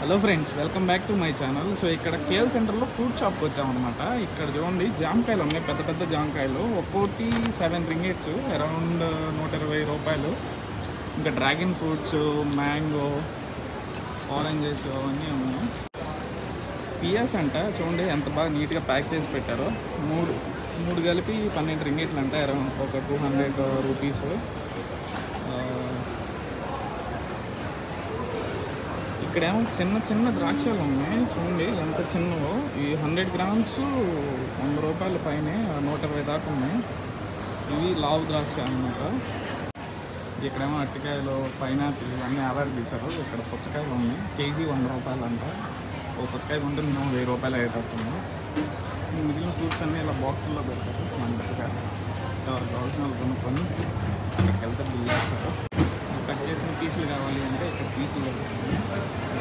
hello friends welcome back to my channel so ఇక్కడ KL సెంటర్లో fruit షాప్కి వచ్చామన్నమాట ఇక్కడ చూడండి జామకాయలు ఉన్నాయి పెద్ద పెద్ద జామకాయలు ఒక్కోటి సెవెన్ రింగేట్స్ అరౌండ్ నూట ఇరవై రూపాయలు ఇంకా డ్రాగన్ ఫ్రూట్స్ మ్యాంగో ఆరెంజెస్ అవన్నీ ఉన్నాయి పియాస్ అంట చూడండి ఎంత బాగా నీట్గా ప్యాక్ చేసి పెట్టారో మూడు మూడు కలిపి పన్నెండు రింగేట్లు అంట అరౌండ్ ఒక టూ హండ్రెడ్ రూపీస్ ఇక్కడేమో చిన్న చిన్న ద్రాక్షలు ఉన్నాయి చూడండి ఎంత చిన్నవో ఈ హండ్రెడ్ గ్రామ్స్ వంద రూపాయల పైనే నూట ఇరవై దాకా ఉన్నాయి ఇవి లావు ద్రాక్ష అన్నమాట ఇక్కడేమో అరటికాయలు పైనాపిల్ ఇవన్నీ ఆర్డర్ తీశారు ఇక్కడ పుచ్చకాయలు ఉన్నాయి కేజీ వంద రూపాయలు అంట ఓ పుచ్చకాయ కొంటే మినిమం వెయ్యి రూపాయలు అయ్యేటట్టుంది ఈ మిగిలిన ఫ్రూట్స్ అన్నీ ఇలా బాక్సుల్లో పెడతారు మంచిగా ఎవరు కావాల్సిన వాళ్ళు కొనుక్కొని అక్కడికి వెళ్తే బిల్ చేస్తారు కట్ చేసిన పీసులు కావాలి అంటే ఇక్కడ పీసులు దొరుకుతుంది